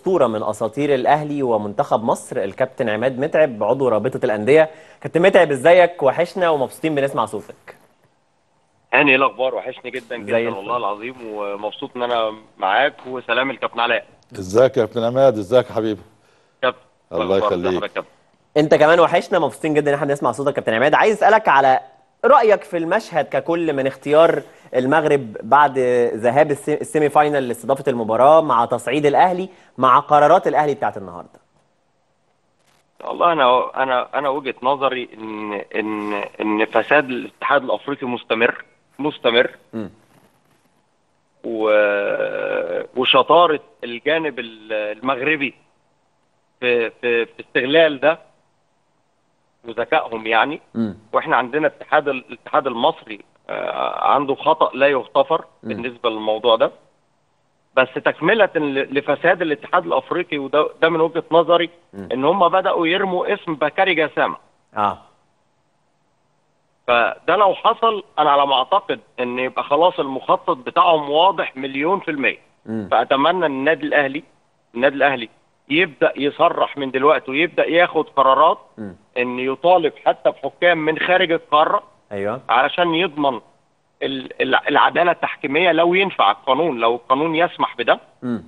اسطوره من اساطير الاهلي ومنتخب مصر الكابتن عماد متعب عضو رابطه الانديه كابتن متعب ازيك وحشنا ومبسوطين بنسمع صوتك هاني ايه الاخبار وحشني جدا زي جدا الفل. والله العظيم ومبسوط ان انا معاك وسلام الكابتن علاء ازيك يا ابن عماد ازيك يا حبيبي كابتن الله الأخبار يخليك. حضرتك يا كابتن. انت كمان وحشنا مبسوطين جدا ان احنا نسمع صوتك كابتن عماد عايز اسالك على رايك في المشهد ككل من اختيار المغرب بعد ذهاب السي- السيمي فاينال لاستضافه المباراه مع تصعيد الاهلي مع قرارات الاهلي بتاعت النهارده والله انا انا انا وجهه نظري ان ان ان فساد الاتحاد الافريقي مستمر مستمر مم. و وشطاره الجانب ال- المغربي في في في استغلال ده وذكائهم يعني امم واحنا عندنا اتحاد الاتحاد المصري آه، عنده خطأ لا يغتفر بالنسبه للموضوع ده بس تكمله ل- لفساد الاتحاد الافريقي وده ده من وجهه نظري ان هم بداوا يرموا اسم بكاري جسامه اه فده لو حصل انا على ما اعتقد ان يبقى خلاص المخطط بتاعهم واضح مليون في الميه مم. فاتمنى ان النادي الاهلي النادي الاهلي يبدا يصرح من دلوقتي ويبدا ياخد قرارات مم. ان يطالب حتى بحكام من خارج القاره ايوه علشان يضمن ال- ال- العداله التحكيميه لو ينفع القانون لو القانون يسمح بده امم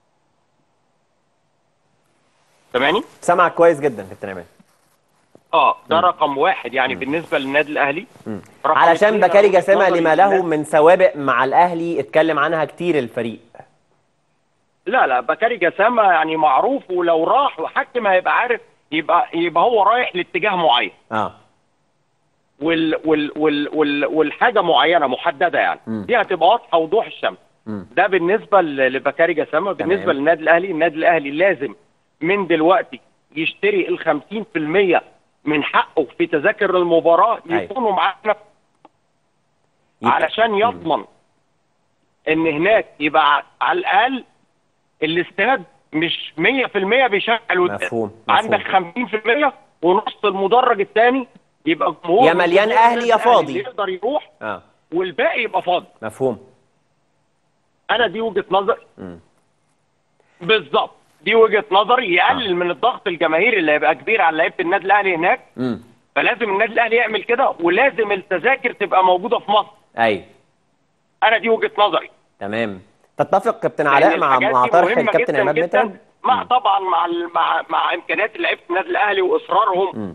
سامعني؟ سامعك كويس جدا كابتن عماد اه ده رقم واحد يعني بالنسبه للنادي الاهلي رقم علشان اتنين بكاري أنا وجهة جسامه نظري لما له الناس- من سوابق مع الاهلي اتكلم عنها كتير الفريق لا لا بكاري جسامه يعني معروف ولو راح وحكم هيبقى عارف يبقى يبقى هو رايح لاتجاه معين اه وال وال وال وال والحاجه معينه محدده يعني مم. دي هتبقى واضحه وضوح الشمس مم. ده بالنسبه ل- لبكاري جسامه بالنسبه تمام. للنادي الاهلي النادي الاهلي لازم من دلوقتي يشتري ال 50% من حقه في تذاكر المباراه أيوة. يكونوا معانا يبقى- علشان يضمن ان هناك يبقى على الاقل الاستاد مش 100% بيشغل قدام. مفهوم، عندك 50% ونص المدرج الثاني يبقى جمهور يا مليان جمهور أهلي يا النادي فاضي. اللي يقدر يروح اه والباقي يبقى فاضي مفهوم انا دي وجهه نظر مم. بالظبط دي وجهه نظري يقلل من الضغط الجماهيري اللي هيبقى كبير على لعيبه النادي الاهلي هناك امم فلازم النادي الاهلي يعمل كده ولازم التذاكر تبقى موجوده في مصر ايوه انا دي وجهه نظري تمام تتفق كابتن لأن علاء مع الحاجات مع دي طرح مهمة الكابتن جداً عماد جداً متعب مع مم. طبعا مع ال- مع مع امكانيات لعيبه النادي الاهلي واصرارهم مم.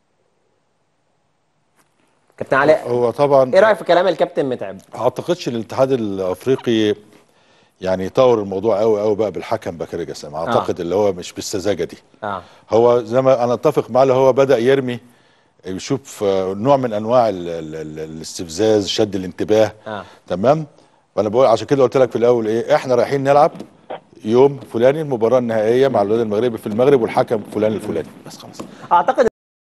كابتن علاء هو طبعا ايه رايك في كلام الكابتن متعب اعتقدش الاتحاد الافريقي يعني يطور الموضوع قوي قوي بقى بالحكم بكري جسام اعتقد اللي هو مش بالسذاجه دي اه هو زي ما انا اتفق معاه اللي هو بدا يرمي يشوف آه، نوع من انواع ال ال ال الاستفزاز شد الانتباه اه تمام وانا بقول عشان كده قلت لك في الاول ايه احنا رايحين نلعب يوم فلاني المباراه النهائيه مع الوداد المغربي في المغرب والحكم فلان الفلاني بس خلاص اعتقد